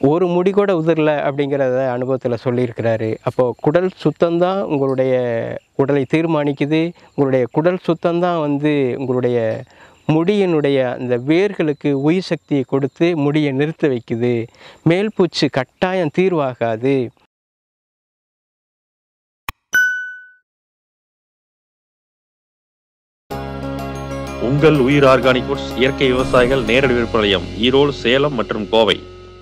ஒரு முடி கூட உதிரல அப்படிங்கிறத அனுபவத்தில் சொல்லியிருக்கிறாரு அப்போது குடல் சுத்தம்தான் உங்களுடைய உடலை தீர்மானிக்குது உங்களுடைய குடல் சுத்தம்தான் வந்து உங்களுடைய முடியினுடைய அந்த வேர்களுக்கு உயிர் சக்தியை கொடுத்து முடியை நிறுத்த வைக்குது மேல் பூச்சு கட்டாயம் தீர்வாகாது உங்கள் உயிர் ஆர்கானிக் ஃபுட்ஸ் இயற்கை விவசாயிகள் நேரடி விற்பனை நிலையம் ஈரோடு சேலம் மற்றும் கோவை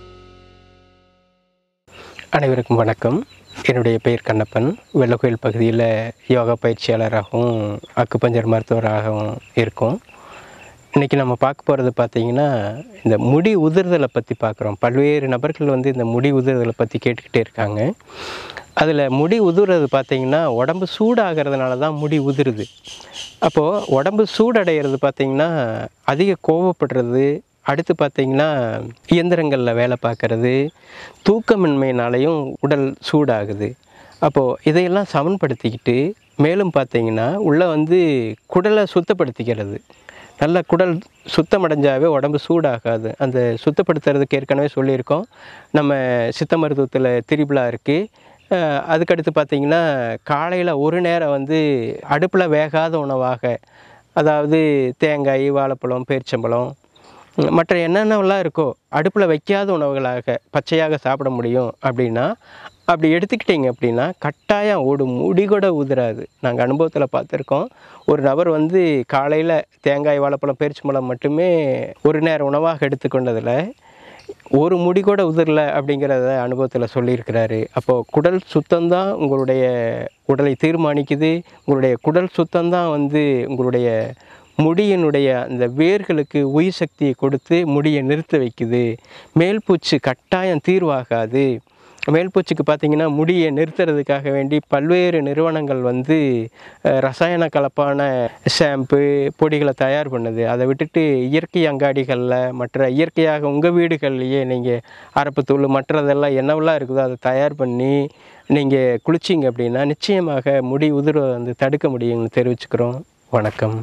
அனைவருக்கும் வணக்கம் என்னுடைய பெயர் கண்ணப்பன் வெள்ளக்கோயில் பகுதியில் யோகா பயிற்சியாளராகவும் அக்குப்பஞ்சர் மருத்துவராகவும் இருக்கோம் இன்றைக்கி நம்ம பார்க்க போகிறது பார்த்திங்கன்னா இந்த முடி உதிர்தலை பற்றி பார்க்குறோம் பல்வேறு நபர்கள் வந்து இந்த முடி உதிர்தலை பற்றி கேட்டுக்கிட்டே இருக்காங்க அதில் முடி உதிர்றது பார்த்திங்கன்னா உடம்பு சூடாகிறதுனால தான் முடி உதிருது அப்போது உடம்பு சூடடைகிறது பார்த்திங்கன்னா அதிக கோவப்படுறது அடுத்து பார்த்திங்கன்னா இயந்திரங்களில் வேலை பார்க்குறது தூக்கமின்மையினாலையும் உடல் சூடாகுது அப்போது இதையெல்லாம் சமன்படுத்திக்கிட்டு மேலும் பார்த்திங்கன்னா உள்ளே வந்து குடலை சுத்தப்படுத்திக்கிறது நல்ல குடல் சுத்தமடைஞ்சாவே உடம்பு சூடாகாது அந்த சுத்தப்படுத்துறதுக்கு ஏற்கனவே சொல்லியிருக்கோம் நம்ம சித்த மருத்துவத்தில் திரிபுலா இருக்குது அதுக்கடுத்து பார்த்திங்கன்னா காலையில் ஒரு நேரம் வந்து அடுப்பில் வேகாத உணவாக அதாவது தேங்காய் வாழைப்பழம் பேரிச்சம்பழம் மற்ற என்னென்னலாம் இருக்கோ அடுப்பில் வைக்காத உணவுகளாக பச்சையாக சாப்பிட முடியும் அப்படின்னா அப்படி எடுத்துக்கிட்டிங்க அப்படின்னா கட்டாயம் ஒரு முடி கூட உதிராது நாங்கள் அனுபவத்தில் பார்த்துருக்கோம் ஒரு நபர் வந்து காலையில் தேங்காய் வாழைப்பழம் பேரிச்சம்பழம் மட்டுமே ஒரு நேரம் உணவாக எடுத்துக்கொண்டதில் ஒரு முடி கூட உதிரல அப்படிங்கிறத அனுபவத்தில் சொல்லியிருக்கிறாரு அப்போது குடல் சுத்தம்தான் உங்களுடைய உடலை தீர்மானிக்குது உங்களுடைய குடல் சுத்தம்தான் வந்து உங்களுடைய முடியினுடைய அந்த வேர்களுக்கு உயிர் சக்தியை கொடுத்து முடியை நிறுத்த வைக்குது மேல் பூச்சு கட்டாயம் தீர்வாகாது மேல் பூச்சுக்கு பார்த்திங்கன்னா முடியை நிறுத்துறதுக்காக வேண்டி பல்வேறு நிறுவனங்கள் வந்து அஹ், ரசாயன கலப்பான ஷாம்பு பொடிகளை தயார் பண்ணுது அதை விட்டுட்டு இயற்கை அங்காடிகளில் மற்ற இயற்கையாக உங்கள் வீடுகள்லையே நீங்கள் அரப்புத்தூள் மற்றதெல்லாம் என்னவெல்லாம் இருக்குதோ அதை தயார் பண்ணி நீங்கள் குளிச்சிங்க அப்படின்னா நிச்சயமாக முடி உதிர்வை வந்து தடுக்க முடியும்னு தெரிவிச்சுக்கிறோம் வணக்கம்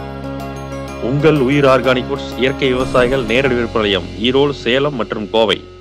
உங்கள் உயிர் ஆர்கானிக் ஃபுட்ஸ் இயற்கை விவசாயிகள் நேரடி விற்பனை நிலையம் ஈரோடு சேலம் மற்றும் கோவை